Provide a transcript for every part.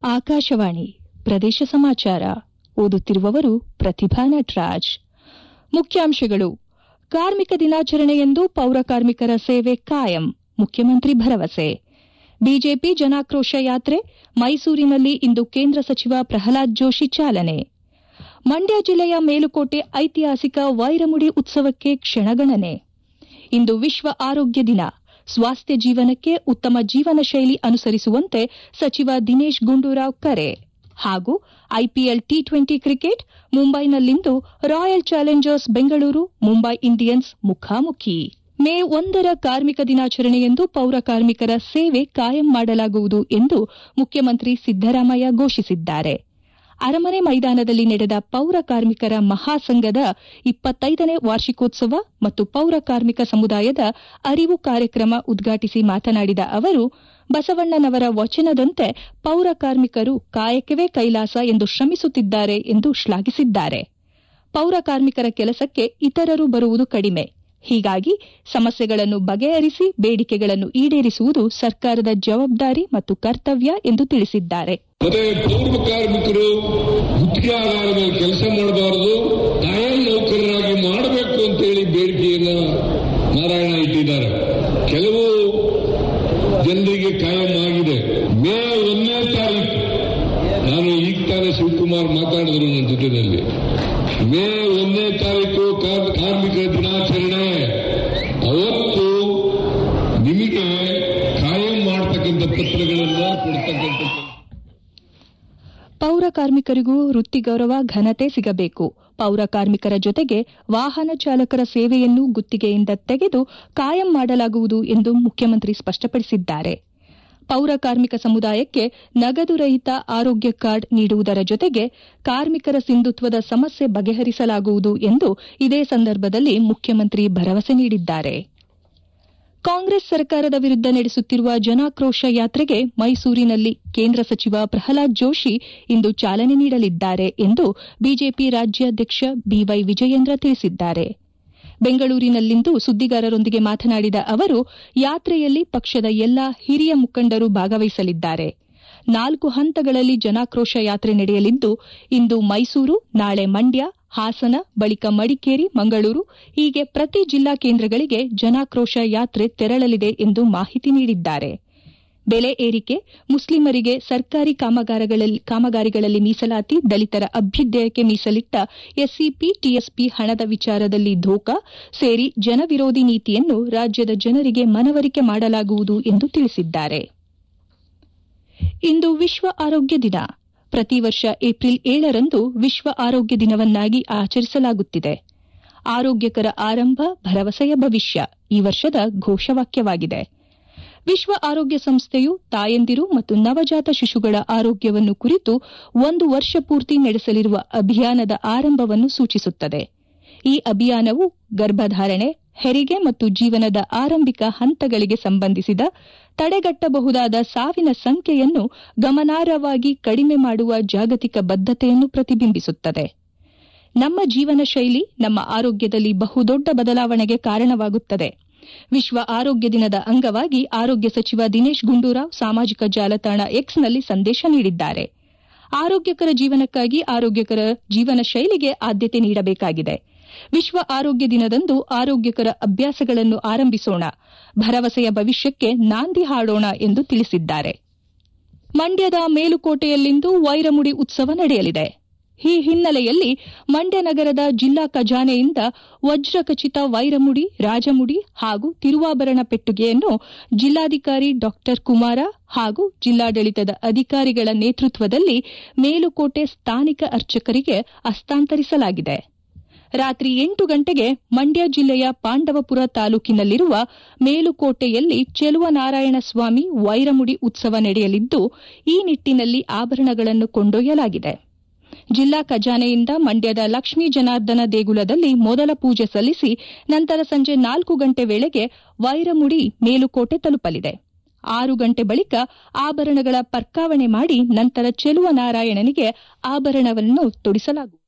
ಆಕಾಶವಾಣಿ ಪ್ರದೇಶ ಸಮಾಚಾರ ಓದುತ್ತಿರುವವರು ಪ್ರತಿಭಾ ನಟರಾಜ್ ಮುಖ್ಯಾಂಶಗಳು ಕಾರ್ಮಿಕ ದಿನಾಚರಣೆಯಂದು ಪೌರ ಕಾರ್ಮಿಕರ ಸೇವೆ ಕಾಯಂ ಮುಖ್ಯಮಂತ್ರಿ ಭರವಸೆ ಬಿಜೆಪಿ ಜನಾಕ್ರೋಶ ಯಾತ್ರೆ ಮೈಸೂರಿನಲ್ಲಿ ಇಂದು ಕೇಂದ್ರ ಸಚಿವ ಪ್ರಹ್ಲಾದ್ ಜೋಶಿ ಚಾಲನೆ ಮಂಡ್ಯ ಜಿಲ್ಲೆಯ ಮೇಲುಕೋಟೆ ಐತಿಹಾಸಿಕ ವೈರಮುಡಿ ಉತ್ಸವಕ್ಕೆ ಕ್ಷಣಗಣನೆ ಇಂದು ವಿಶ್ವ ಆರೋಗ್ಯ ದಿನ ಸ್ವಾಸ್ಥ್ಯ ಜೀವನಕ್ಕೆ ಉತ್ತಮ ಜೀವನ ಶೈಲಿ ಅನುಸರಿಸುವಂತೆ ಸಚಿವ ದಿನೇಶ್ ಗುಂಡೂರಾವ್ ಕರೆ ಹಾಗೂ ಐಪಿಎಲ್ ಟಿ ಟ್ವೆಂಟಿ ಕ್ರಿಕೆಟ್ ಮುಂಬೈನಲ್ಲಿಂದು Royal Challengers Bengaluru Mumbai Indians ಮುಖಾಮುಖಿ ಮೇ ಒಂದರ ಕಾರ್ಮಿಕ ದಿನಾಚರಣೆಯಂದು ಪೌರ ಕಾರ್ಮಿಕರ ಸೇವೆ ಕಾಯಂ ಮಾಡಲಾಗುವುದು ಎಂದು ಮುಖ್ಯಮಂತ್ರಿ ಸಿದ್ದರಾಮಯ್ಯ ಘೋಷಿಸಿದ್ದಾರೆ ಅರಮನೆ ಮೈದಾನದಲ್ಲಿ ನಡೆದ ಪೌರ ಕಾರ್ಮಿಕರ ಮಹಾಸಂಘದ ಇಪ್ಪತ್ತೈದನೇ ವಾರ್ಷಿಕೋತ್ಸವ ಮತ್ತು ಪೌರ ಕಾರ್ಮಿಕ ಸಮುದಾಯದ ಅರಿವು ಕಾರ್ಯಕ್ರಮ ಉದ್ಘಾಟಿಸಿ ಮಾತನಾಡಿದ ಅವರು ಬಸವಣ್ಣನವರ ವಚನದಂತೆ ಪೌರ ಕಾರ್ಮಿಕರು ಕಾಯಕವೇ ಕೈಲಾಸ ಎಂದು ಶ್ರಮಿಸುತ್ತಿದ್ದಾರೆ ಎಂದು ಶ್ಲಾಘಿಸಿದ್ದಾರೆ ಪೌರ ಕಾರ್ಮಿಕರ ಕೆಲಸಕ್ಕೆ ಇತರರು ಬರುವುದು ಕಡಿಮೆ ಹೀಗಾಗಿ ಸಮಸ್ಯೆಗಳನ್ನು ಬಗೆಹರಿಸಿ ಬೇಡಿಕೆಗಳನ್ನು ಈಡೇರಿಸುವುದು ಸರ್ಕಾರದ ಜವಾಬ್ದಾರಿ ಮತ್ತು ಕರ್ತವ್ಯ ಎಂದು ತಿಳಿಸಿದ್ದಾರೆ ಮತ್ತೆ ಪೌರ ಕಾರ್ಮಿಕರು ಗುತ್ತಿಗೆ ಆಧಾರದ ಮೇಲೆ ಕೆಲಸ ಮಾಡಬಾರದು ಕಾಯಂ ನೌಕರರಾಗಿ ಮಾಡಬೇಕು ಅಂತ ಹೇಳಿ ಬೇಡಿಕೆಯನ್ನ ನಾರಾಯಣ ಇಟ್ಟಿದ್ದಾರೆ ಕೆಲವು ಜನರಿಗೆ ಕಾಯಂ ಆಗಿದೆ ಮೇ ಒಂದನೇ ತಾರೀಕು ನಾನು ಈಗ ತಾನೇ ಶಿವಕುಮಾರ್ ಮಾತಾಡಿದ್ರು ನನ್ನ ಜೊತೆಯಲ್ಲಿ ಮೇ ಒಂದನೇ ತಾರೀಕು ಕಾರ್ಮಿಕರ ದಿನಾಚರಣೆ ಅವತ್ತು ನಿಮಗೆ ಕಾಯಂ ಮಾಡ್ತಕ್ಕಂಥ ಪತ್ರಗಳನ್ನ ಕೊಡ್ತಕ್ಕಂಥ ಪೌರ ಕಾರ್ಮಿಕರಿಗೂ ವೃತ್ತಿ ಗೌರವ ಘನತೆ ಸಿಗಬೇಕು ಪೌರ ಕಾರ್ಮಿಕರ ಜೊತೆಗೆ ವಾಹನ ಚಾಲಕರ ಸೇವೆಯನ್ನು ಗುತ್ತಿಗೆಯಿಂದ ತೆಗೆದು ಕಾಯಂ ಮಾಡಲಾಗುವುದು ಎಂದು ಮುಖ್ಯಮಂತ್ರಿ ಸ್ಪಷ್ಟಪಡಿಸಿದ್ದಾರೆ ಪೌರ ಕಾರ್ಮಿಕ ಸಮುದಾಯಕ್ಕೆ ನಗದು ರಹಿತ ಆರೋಗ್ಯ ಕಾರ್ಡ್ ನೀಡುವುದರ ಜೊತೆಗೆ ಕಾರ್ಮಿಕರ ಸಿಂಧುತ್ವದ ಸಮಸ್ಯೆ ಬಗೆಹರಿಸಲಾಗುವುದು ಎಂದು ಇದೇ ಸಂದರ್ಭದಲ್ಲಿ ಮುಖ್ಯಮಂತ್ರಿ ಭರವಸೆ ನೀಡಿದ್ದಾರೆ ಕಾಂಗ್ರೆಸ್ ಸರ್ಕಾರದ ವಿರುದ್ದ ನಡೆಸುತ್ತಿರುವ ಜನಾಕ್ರೋಶ ಯಾತ್ರೆಗೆ ಮೈಸೂರಿನಲ್ಲಿ ಕೇಂದ್ರ ಸಚಿವ ಪ್ರಹ್ಲಾದ್ ಜೋಶಿ ಇಂದು ಚಾಲನೆ ನೀಡಲಿದ್ದಾರೆ ಎಂದು ಬಿಜೆಪಿ ರಾಜ್ಯಾಧ್ಯಕ್ಷ ಬಿವೈ ವಿಜಯೇಂದ್ರ ತಿಳಿಸಿದ್ದಾರೆ ಬೆಂಗಳೂರಿನಲ್ಲಿಂದು ಸುದ್ದಿಗಾರರೊಂದಿಗೆ ಮಾತನಾಡಿದ ಅವರು ಯಾತ್ರೆಯಲ್ಲಿ ಪಕ್ಷದ ಎಲ್ಲಾ ಹಿರಿಯ ಮುಖಂಡರು ಭಾಗವಹಿಸಲಿದ್ದಾರೆ ನಾಲ್ಕು ಹಂತಗಳಲ್ಲಿ ಜನಾಕ್ರೋಶ ಯಾತ್ರೆ ನಡೆಯಲಿದ್ದು ಇಂದು ಮೈಸೂರು ನಾಳೆ ಮಂಡ್ಯ ಹಾಸನ ಬಳಿಕ ಮಡಿಕೇರಿ ಮಂಗಳೂರು ಹೀಗೆ ಪ್ರತಿ ಜಿಲ್ಲಾ ಕೇಂದ್ರಗಳಿಗೆ ಜನಾಕ್ರೋಶ ಯಾತ್ರೆ ತೆರಳಲಿದೆ ಎಂದು ಮಾಹಿತಿ ನೀಡಿದ್ದಾರೆ ಬೆಲೆ ಏರಿಕೆ ಮುಸ್ಲಿಮರಿಗೆ ಸರ್ಕಾರಿ ಕಾಮಗಾರಿಗಳಲ್ಲಿ ಮೀಸಲಾತಿ ದಲಿತರ ಅಭ್ಯುದಯಕ್ಕೆ ಮೀಸಲಿಟ್ಟ ಎಸ್ಸಿಪಿ ಟಿಎಸ್ಪಿ ಹಣದ ವಿಚಾರದಲ್ಲಿ ಧೋಕಾ ಸೇರಿ ಜನವಿರೋಧಿ ನೀತಿಯನ್ನು ರಾಜ್ಯದ ಜನರಿಗೆ ಮನವರಿಕೆ ಮಾಡಲಾಗುವುದು ಎಂದು ತಿಳಿಸಿದ್ದಾರೆ ಇಂದು ವಿಶ್ವ ಆರೋಗ್ಯ ದಿನ ಪ್ರತಿ ವರ್ಷ ಏಪ್ರಿಲ್ ಏಳರಂದು ವಿಶ್ವ ಆರೋಗ್ಯ ದಿನವನ್ನಾಗಿ ಆಚರಿಸಲಾಗುತ್ತಿದೆ ಆರೋಗ್ಯಕರ ಆರಂಭ ಭರವಸೆಯ ಭವಿಷ್ಯ ಈ ವರ್ಷದ ಘೋಷವಾಕ್ಯವಾಗಿದೆ ವಿಶ್ವ ಆರೋಗ್ಯ ಸಂಸ್ಥೆಯು ತಾಯಂದಿರು ಮತ್ತು ನವಜಾತ ಶಿಶುಗಳ ಆರೋಗ್ಯವನ್ನು ಕುರಿತು ಒಂದು ವರ್ಷ ಪೂರ್ತಿ ನಡೆಸಲಿರುವ ಅಭಿಯಾನದ ಆರಂಭವನ್ನು ಸೂಚಿಸುತ್ತದೆ ಈ ಅಭಿಯಾನವು ಗರ್ಭಧಾರಣೆ ಹೆರಿಗೆ ಮತ್ತು ಜೀವನದ ಆರಂಭಿಕ ಹಂತಗಳಿಗೆ ಸಂಬಂಧಿಸಿದ ತಡೆಗಟ್ಟಬಹುದಾದ ಸಾವಿನ ಸಂಖ್ಯೆಯನ್ನು ಗಮನಾರ್ಹವಾಗಿ ಕಡಿಮೆ ಮಾಡುವ ಜಾಗತಿಕ ಬದ್ದತೆಯನ್ನು ಪ್ರತಿಬಿಂಬಿಸುತ್ತದೆ ನಮ್ಮ ಜೀವನ ಶೈಲಿ ನಮ್ಮ ಆರೋಗ್ಯದಲ್ಲಿ ಬಹುದೊಡ್ಡ ಬದಲಾವಣೆಗೆ ಕಾರಣವಾಗುತ್ತದೆ ವಿಶ್ವ ಆರೋಗ್ಯ ದಿನದ ಅಂಗವಾಗಿ ಆರೋಗ್ಯ ಸಚಿವ ದಿನೇಶ್ ಗುಂಡೂರಾವ್ ಸಾಮಾಜಿಕ ಜಾಲತಾಣ ಎಕ್ಸ್ನಲ್ಲಿ ಸಂದೇಶ ನೀಡಿದ್ದಾರೆ ಆರೋಗ್ಯಕರ ಜೀವನಕ್ಕಾಗಿ ಆರೋಗ್ಯಕರ ಜೀವನ ಶೈಲಿಗೆ ಆದ್ಯತೆ ನೀಡಬೇಕಾಗಿದೆ ವಿಶ್ವ ಆರೋಗ್ಯ ದಿನದಂದು ಆರೋಗ್ಯಕರ ಅಭ್ಯಾಸಗಳನ್ನು ಆರಂಭಿಸೋಣ ಭರವಸೆಯ ಭವಿಷ್ಯಕ್ಕೆ ನಾಂದಿ ಹಾಡೋಣ ಎಂದು ತಿಳಿಸಿದ್ದಾರೆ ಮಂಡ್ಯದ ಮೇಲುಕೋಟೆಯಲ್ಲಿಂದು ವೈರಮುಡಿ ಉತ್ಸವ ನಡೆಯಲಿದೆ ಈ ಹಿನ್ನೆಲೆಯಲ್ಲಿ ಮಂಡ್ಯ ನಗರದ ಜಿಲ್ಲಾ ಖಜಾನೆಯಿಂದ ವಜ್ರಖಚಿತ ವೈರಮುಡಿ ರಾಜಮುಡಿ ಹಾಗೂ ತಿರುವಾಭರಣ ಪೆಟ್ಟುಗೆಯನ್ನು ಜಿಲ್ಲಾಧಿಕಾರಿ ಡಾ ಕುಮಾರ ಹಾಗೂ ಜಿಲ್ಲಾಡಳಿತದ ಅಧಿಕಾರಿಗಳ ನೇತೃತ್ವದಲ್ಲಿ ಮೇಲುಕೋಟೆ ಸ್ಥಾನಿಕ ಅರ್ಚಕರಿಗೆ ಹಸ್ತಾಂತರಿಸಲಾಗಿದೆ ರಾತ್ರಿ ಎಂಟು ಗಂಟೆಗೆ ಮಂಡ್ಯ ಜಿಲ್ಲೆಯ ಪಾಂಡವಪುರ ತಾಲೂಕಿನಲ್ಲಿರುವ ಮೇಲುಕೋಟೆಯಲ್ಲಿ ಚೆಲುವನಾರಾಯಣ ಸ್ವಾಮಿ ವೈರಮುಡಿ ಉತ್ಸವ ನಡೆಯಲಿದ್ದು ಈ ನಿಟ್ಟಿನಲ್ಲಿ ಆಭರಣಗಳನ್ನು ಕೊಂಡೊಯ್ಯಲಾಗಿದೆ ಜಿಲ್ಲಾ ಖಜಾನೆಯಿಂದ ಮಂಡ್ಯದ ಲಕ್ಷ್ಮೀ ಜನಾರ್ದನ ದೇಗುಲದಲ್ಲಿ ಮೊದಲ ಪೂಜೆ ಸಲ್ಲಿಸಿ ನಂತರ ಸಂಜೆ ನಾಲ್ಕು ಗಂಟೆ ವೇಳೆಗೆ ವೈರಮುಡಿ ಮೇಲುಕೋಟೆ ತಲುಪಲಿದೆ ಆರು ಗಂಟೆ ಬಳಿಕ ಆಭರಣಗಳ ಪರ್ಕಾವಣೆ ಮಾಡಿ ನಂತರ ಚೆಲುವನಾರಾಯಣನಿಗೆ ಆಭರಣವನ್ನು ತೊಡಿಸಲಾಗುವುದು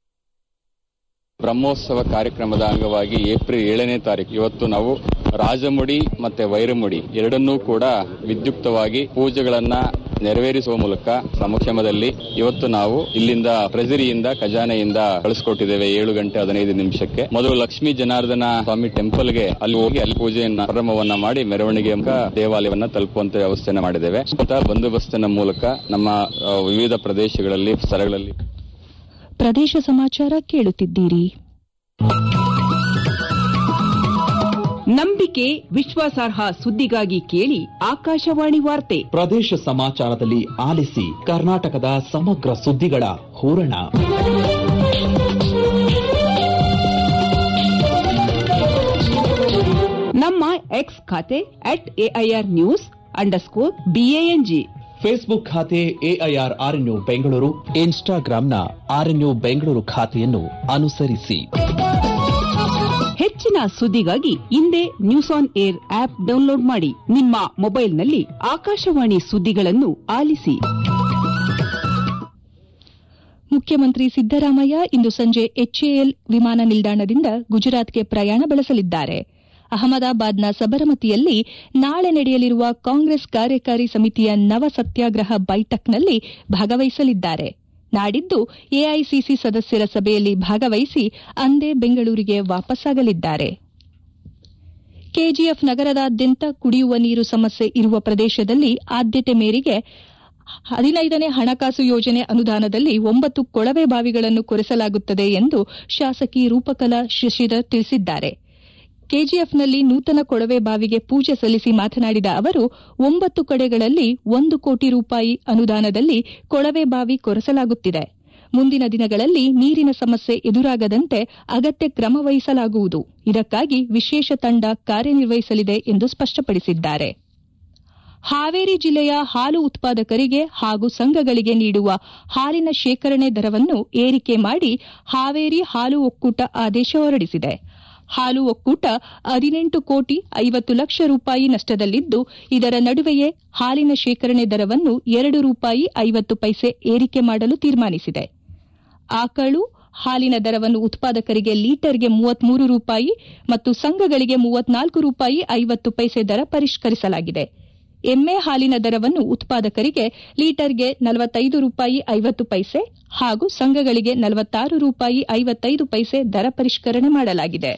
ಬ್ರಹ್ಮೋತ್ಸವ ಕಾರ್ಯಕ್ರಮದ ಅಂಗವಾಗಿ ಏಪ್ರಿಲ್ ಏಳನೇ ತಾರೀಕು ಇವತ್ತು ನಾವು ರಾಜಮುಡಿ ಮತ್ತೆ ವೈರಮುಡಿ ಎರಡನ್ನೂ ಕೂಡ ವಿದ್ಯುಕ್ತವಾಗಿ ಪೂಜೆಗಳನ್ನ ನೆರವೇರಿಸುವ ಮೂಲಕ ಸಮಕ್ಷಮದಲ್ಲಿ ಇವತ್ತು ನಾವು ಇಲ್ಲಿಂದ ಟ್ರೆಜರಿಯಿಂದ ಖಜಾನೆಯಿಂದ ಕಳಿಸ್ಕೊಟ್ಟಿದ್ದೇವೆ ಏಳು ಗಂಟೆ ಹದಿನೈದು ನಿಮಿಷಕ್ಕೆ ಮೊದಲು ಲಕ್ಷ್ಮೀ ಜನಾರ್ದನ ಸ್ವಾಮಿ ಟೆಂಪಲ್ಗೆ ಅಲ್ಲಿ ಹೋಗಿ ಅಲ್ಲಿ ಪೂಜೆಯನ್ನ ಪ್ರಾರಂಭವನ್ನ ಮಾಡಿ ಮೆರವಣಿಗೆ ಮೂಲಕ ದೇವಾಲಯವನ್ನ ತಲುಪುವಂತ ವ್ಯವಸ್ಥೆಯನ್ನ ಮಾಡಿದ್ದೇವೆ ಸುತ್ತ ಬಂದೋಬಸ್ತಿನ ಮೂಲಕ ನಮ್ಮ ಆ, ವಿವಿಧ ಪ್ರದೇಶಗಳಲ್ಲಿ ಸ್ಥಳಗಳಲ್ಲಿ ಪ್ರದೇಶ ಸಮಾಚಾರ ಕೇಳುತ್ತಿದ್ದೀರಿ ನಂಬಿಕೆ ವಿಶ್ವಾಸಾರ್ಹ ಸುದ್ದಿಗಾಗಿ ಕೇಳಿ ಆಕಾಶವಾಣಿ ವಾರ್ತೆ ಪ್ರದೇಶ ಸಮಾಚಾರದಲ್ಲಿ ಆಲಿಸಿ ಕರ್ನಾಟಕದ ಸಮಗ್ರ ಸುದ್ದಿಗಳ ಹೂರಣ ನಮ್ಮ ಎಕ್ಸ್ ಖಾತೆ at AIR news underscore BANG Facebook ಖಾತೆ ಎಐಆರ್ ಆರ್ಎನ್ಯು ಬೆಂಗಳೂರು ಇನ್ಸ್ಟಾಗ್ರಾಂನ ಆರ್ಎನ್ಯು ಬೆಂಗಳೂರು ಖಾತೆಯನ್ನು ಅನುಸರಿಸಿ ಹೆಚ್ಚಿನ ಸುದ್ದಿಗಾಗಿ ಹಿಂದೆ news on air app download ಮಾಡಿ ನಿಮ್ಮ ಮೊಬೈಲ್ನಲ್ಲಿ ಆಕಾಶವಾಣಿ ಸುದ್ದಿಗಳನ್ನು ಆಲಿಸಿ ಮುಖ್ಯಮಂತ್ರಿ ಸಿದ್ದರಾಮಯ್ಯ ಇಂದು ಸಂಜೆ ಎಚ್ಎಎಲ್ ವಿಮಾನ ನಿಲ್ದಾಣದಿಂದ ಗುಜರಾತ್ಗೆ ಪ್ರಯಾಣ ಬೆಳೆಸಲಿದ್ದಾರೆ ಅಹಮದಾಬಾದ್ನ ಸಬರಮತಿಯಲ್ಲಿ ನಾಳೆ ನಡೆಯಲಿರುವ ಕಾಂಗ್ರೆಸ್ ಕಾರ್ಯಕಾರಿ ಸಮಿತಿಯ ನವ ಸತ್ಯಾಗ್ರಹ ಬೈಠಕ್ನಲ್ಲಿ ಭಾಗವಹಿಸಲಿದ್ದಾರೆ ನಾಡಿದ್ದು ಎಐಸಿಸಿ ಸದಸ್ಯರ ಸಭೆಯಲ್ಲಿ ಭಾಗವಹಿಸಿ ಅಂದೇ ಬೆಂಗಳೂರಿಗೆ ವಾಪಸ್ಸಾಗಲಿದ್ದಾರೆ ಕೆಜಿಎಫ್ ನಗರದಾದ್ಯಂತ ಕುಡಿಯುವ ನೀರು ಸಮಸ್ಯೆ ಇರುವ ಪ್ರದೇಶದಲ್ಲಿ ಆದ್ಯತೆ ಮೇರೆಗೆ ಹದಿನೈದನೇ ಹಣಕಾಸು ಯೋಜನೆ ಅನುದಾನದಲ್ಲಿ ಒಂಬತ್ತು ಕೊಳವೆ ಬಾವಿಗಳನ್ನು ಕೊರೆಸಲಾಗುತ್ತದೆ ಎಂದು ಶಾಸಕಿ ರೂಪಕಲಾ ಶಶಿಧರ್ ತಿಳಿಸಿದ್ದಾರೆ ಕೆಜಿಎಫ್ನಲ್ಲಿ ನೂತನ ಕೊಳವೆ ಬಾವಿಗೆ ಪೂಜೆ ಸಲ್ಲಿಸಿ ಮಾತನಾಡಿದ ಅವರು ಒಂಬತ್ತು ಕಡೆಗಳಲ್ಲಿ ಒಂದು ಕೋಟಿ ರೂಪಾಯಿ ಅನುದಾನದಲ್ಲಿ ಕೊಳವೆ ಬಾವಿ ಕೊರೆಸಲಾಗುತ್ತಿದೆ ಮುಂದಿನ ದಿನಗಳಲ್ಲಿ ನೀರಿನ ಸಮಸ್ಯೆ ಎದುರಾಗದಂತೆ ಅಗತ್ಯ ಕ್ರಮ ವಹಿಸಲಾಗುವುದು ಇದಕ್ಕಾಗಿ ವಿಶೇಷ ತಂಡ ಕಾರ್ಯನಿರ್ವಹಿಸಲಿದೆ ಎಂದು ಸ್ಪಷ್ಟಪಡಿಸಿದ್ದಾರೆ ಹಾವೇರಿ ಜಿಲ್ಲೆಯ ಹಾಲು ಉತ್ಪಾದಕರಿಗೆ ಹಾಗೂ ಸಂಘಗಳಿಗೆ ನೀಡುವ ಹಾಲಿನ ಶೇಖರಣೆ ದರವನ್ನು ಏರಿಕೆ ಮಾಡಿ ಹಾವೇರಿ ಹಾಲು ಒಕ್ಕೂಟ ಆದೇಶ ಹೊರಡಿಸಿದೆ ಹಾಲು ಒಕ್ಕೂಟ ಹದಿನೆಂಟು ಕೋಟಿ ಐವತ್ತು ಲಕ್ಷ ರೂಪಾಯಿ ನಷ್ಟದಲ್ಲಿದ್ದು ಇದರ ನಡುವೆಯೇ ಹಾಲಿನ ಶೇಖರಣೆ ದರವನ್ನು ಎರಡು ರೂಪಾಯಿ ಐವತ್ತು ಪೈಸೆ ಏರಿಕೆ ಮಾಡಲು ತೀರ್ಮಾನಿಸಿದೆ ಆಕಳು ಹಾಲಿನ ದರವನ್ನು ಉತ್ಪಾದಕರಿಗೆ ಲೀಟರ್ಗೆ ಮೂವತ್ಮೂರು ರೂಪಾಯಿ ಮತ್ತು ಸಂಘಗಳಿಗೆ ಮೂವತ್ನಾಲ್ಕು ರೂಪಾಯಿ ಐವತ್ತು ಪೈಸೆ ದರ ಪರಿಷ್ಕರಿಸಲಾಗಿದೆ ಎಮ್ಮೆ ಹಾಲಿನ ದರವನ್ನು ಉತ್ಪಾದಕರಿಗೆ ಲೀಟರ್ಗೆ ನಲವತ್ತೈದು ರೂಪಾಯಿ ಐವತ್ತು ಪೈಸೆ ಹಾಗೂ ಸಂಘಗಳಿಗೆ ನಲವತ್ತಾರು ರೂಪಾಯಿ ಐವತ್ತೈದು ಪೈಸೆ ದರ ಪರಿಷ್ಕರಣೆ ಮಾಡಲಾಗಿದೆ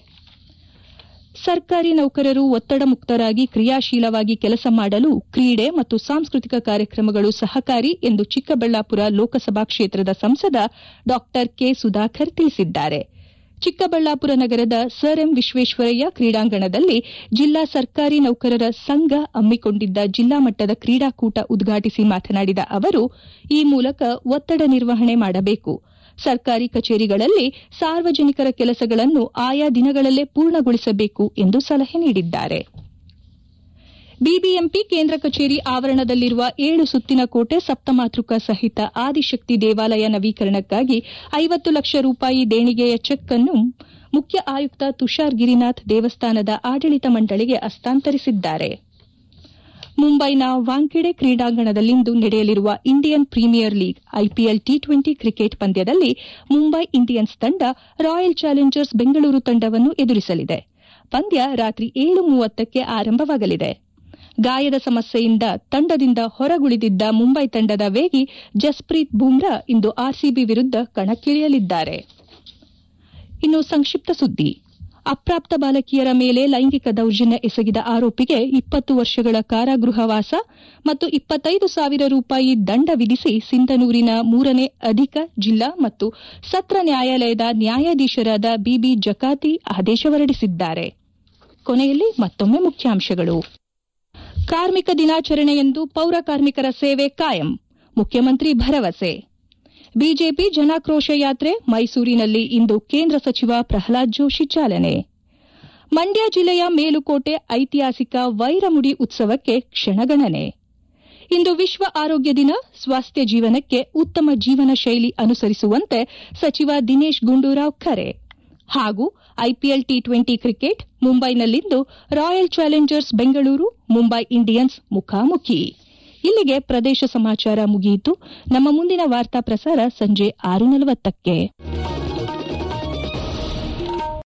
ಸರ್ಕಾರಿ ನೌಕರರು ಒತ್ತಡ ಮುಕ್ತರಾಗಿ ಕ್ರಿಯಾಶೀಲವಾಗಿ ಕೆಲಸ ಮಾಡಲು ಕ್ರೀಡೆ ಮತ್ತು ಸಾಂಸ್ಕೃತಿಕ ಕಾರ್ಯಕ್ರಮಗಳು ಸಹಕಾರಿ ಎಂದು ಚಿಕ್ಕಬಳ್ಳಾಪುರ ಲೋಕಸಭಾ ಕ್ಷೇತ್ರದ ಸಂಸದ ಡಾ ಕೆ ಸುಧಾಕರ್ ತಿಳಿಸಿದ್ದಾರೆ ಚಿಕ್ಕಬಳ್ಳಾಪುರ ನಗರದ ಸರ್ ಎಂ ವಿಶ್ವೇಶ್ವರಯ್ಯ ಕ್ರೀಡಾಂಗಣದಲ್ಲಿ ಜಿಲ್ಲಾ ಸರ್ಕಾರಿ ನೌಕರರ ಸಂಘ ಹಮ್ಮಿಕೊಂಡಿದ್ದ ಜಿಲ್ಲಾ ಮಟ್ಟದ ಕ್ರೀಡಾಕೂಟ ಉದ್ಘಾಟಿಸಿ ಮಾತನಾಡಿದ ಅವರು ಈ ಮೂಲಕ ಒತ್ತಡ ನಿರ್ವಹಣೆ ಮಾಡಬೇಕು ಸರ್ಕಾರಿ ಕಚೇರಿಗಳಲ್ಲಿ ಸಾರ್ವಜನಿಕರ ಕೆಲಸಗಳನ್ನು ಆಯಾ ದಿನಗಳಲ್ಲೇ ಪೂರ್ಣಗೊಳಿಸಬೇಕು ಎಂದು ಸಲಹೆ ನೀಡಿದ್ದಾರೆ ಬಿಬಿಎಂಪಿ ಕೇಂದ್ರ ಕಚೇರಿ ಆವರಣದಲ್ಲಿರುವ ಏಳು ಸುತ್ತಿನ ಕೋಟೆ ಸಪ್ತಮಾತೃಕ ಸಹಿತ ಆದಿಶಕ್ತಿ ದೇವಾಲಯ ನವೀಕರಣಕ್ಕಾಗಿ ಐವತ್ತು ಲಕ್ಷ ರೂಪಾಯಿ ದೇಣಿಗೆಯ ಚೆಕ್ ಅನ್ನು ಮುಖ್ಯ ಆಯುಕ್ತ ತುಷಾರ್ ಗಿರಿನಾಥ್ ದೇವಸ್ಥಾನದ ಆಡಳಿತ ಮಂಡಳಿಗೆ ಹಸ್ತಾಂತರಿಸಿದ್ದಾರೆ ಮುಂಬೈನ ವಾಂಖೆಡೆ ಕ್ರೀಡಾಂಗಣದಲ್ಲಿಂದು ನಡೆಯಲಿರುವ Indian Premier League IPL T twenty cricket ಪಂದ್ಯದಲ್ಲಿ ಮುಂಬೈ ಇಂಡಿಯನ್ಸ್ ತಂಡ ರಾಯಲ್ ಚಾಲೆಂಜರ್ಸ್ ಬೆಂಗಳೂರು ತಂಡವನ್ನು ಎದುರಿಸಲಿದೆ ಪಂದ್ಯ ರಾತ್ರಿ ಏಳು ಮೂವತ್ತಕ್ಕೆ ಆರಂಭವಾಗಲಿದೆ ಗಾಯದ ಸಮಸ್ಯೆಯಿಂದ ತಂಡದಿಂದ ಹೊರಗುಳಿದಿದ್ದ ಮುಂಬೈ ತಂಡದ ವೇಗಿ ಜಸ್ಪ್ರೀತ್ ಬೂಮ್ರಾ ಇಂದು ಆರ್ಸಿಬಿ ವಿರುದ್ಧ ಕಣಕ್ಕಿಳಿಯಲಿದ್ದಾರೆ ಇನ್ನು ಸಂಕ್ಷಿಪ್ತ ಸುದ್ದಿ ಅಪ್ರಾಪ್ತ ಬಾಲಕಿಯರ ಮೇಲೆ ಲೈಂಗಿಕ ದೌರ್ಜನ್ಯ ಎಸಗಿದ ಆರೋಪಿಗೆ ಇಪ್ಪತ್ತು ವರ್ಷಗಳ ಕಾರಾಗೃಹವಾಸ ಮತ್ತು ಇಪ್ಪತ್ತೈದು ಸಾವಿರ ರೂಪಾಯಿ ದಂಡ ವಿಧಿಸಿ ಸಿಂಧನೂರಿನ ಮೂರನೇ ಅಧಿಕ ಜಿಲ್ಲಾ ಮತ್ತು ಸತ್ರ ನ್ಯಾಯಾಲಯದ ನ್ಯಾಯಾಧೀಶರಾದ ಬಿಬಿ ಜಕಾತಿ ಆದೇಶ ಹೊರಡಿಸಿದ್ದಾರೆ ಕೊನೆಯಲ್ಲಿ ಮತ್ತೊಮ್ಮೆ ಮುಖ್ಯಾಂಶಗಳು ಕಾರ್ಮಿಕ ದಿನಾಚರಣೆಯಂದು ಪೌರ ಕಾರ್ಮಿಕರ ಸೇವೆ ಕಾಯಂ ಮುಖ್ಯಮಂತ್ರಿ ಭರವಸೆ ಬಿಜೆಪಿ ಜನಾಕ್ರೋಶ ಯಾತ್ರೆ ಮೈಸೂರಿನಲ್ಲಿ ಇಂದು ಕೇಂದ್ರ ಸಚಿವ ಪ್ರಹ್ಲಾದ್ ಜೋಶಿ ಚಾಲನೆ ಮಂಡ್ಯ ಜಿಲ್ಲೆಯ ಮೇಲುಕೋಟೆ ಐತಿಹಾಸಿಕ ವೈರಮುಡಿ ಉತ್ಸವಕ್ಕೆ ಕ್ಷಣಗಣನೆ ಇಂದು ವಿಶ್ವ ಆರೋಗ್ಯ ದಿನ ಸ್ವಾಸ್ಥ್ಯ ಜೀವನಕ್ಕೆ ಉತ್ತಮ ಜೀವನ ಶೈಲಿ ಅನುಸರಿಸುವಂತೆ ಸಚಿವ ದಿನೇಶ್ ಗುಂಡೂರಾವ್ ಕರೆ ಹಾಗೂ ಐಪಿಎಲ್ ಟಿ ಟ್ವೆಂಟಿ ಕ್ರಿಕೆಟ್ ಮುಂಬೈನಲ್ಲಿಂದು Royal Challengers Bengaluru Mumbai Indians ಮುಖಾಮುಖಿ ಇಲ್ಲಿಗೆ ಪ್ರದೇಶ ಸಮಾಚಾರ ಮುಗಿಯಿತು ನಮ್ಮ ಮುಂದಿನ ವಾರ್ತಾ ಪ್ರಸಾರ ಸಂಜೆ ಆರು ನಲವತ್ತಕ್ಕೆ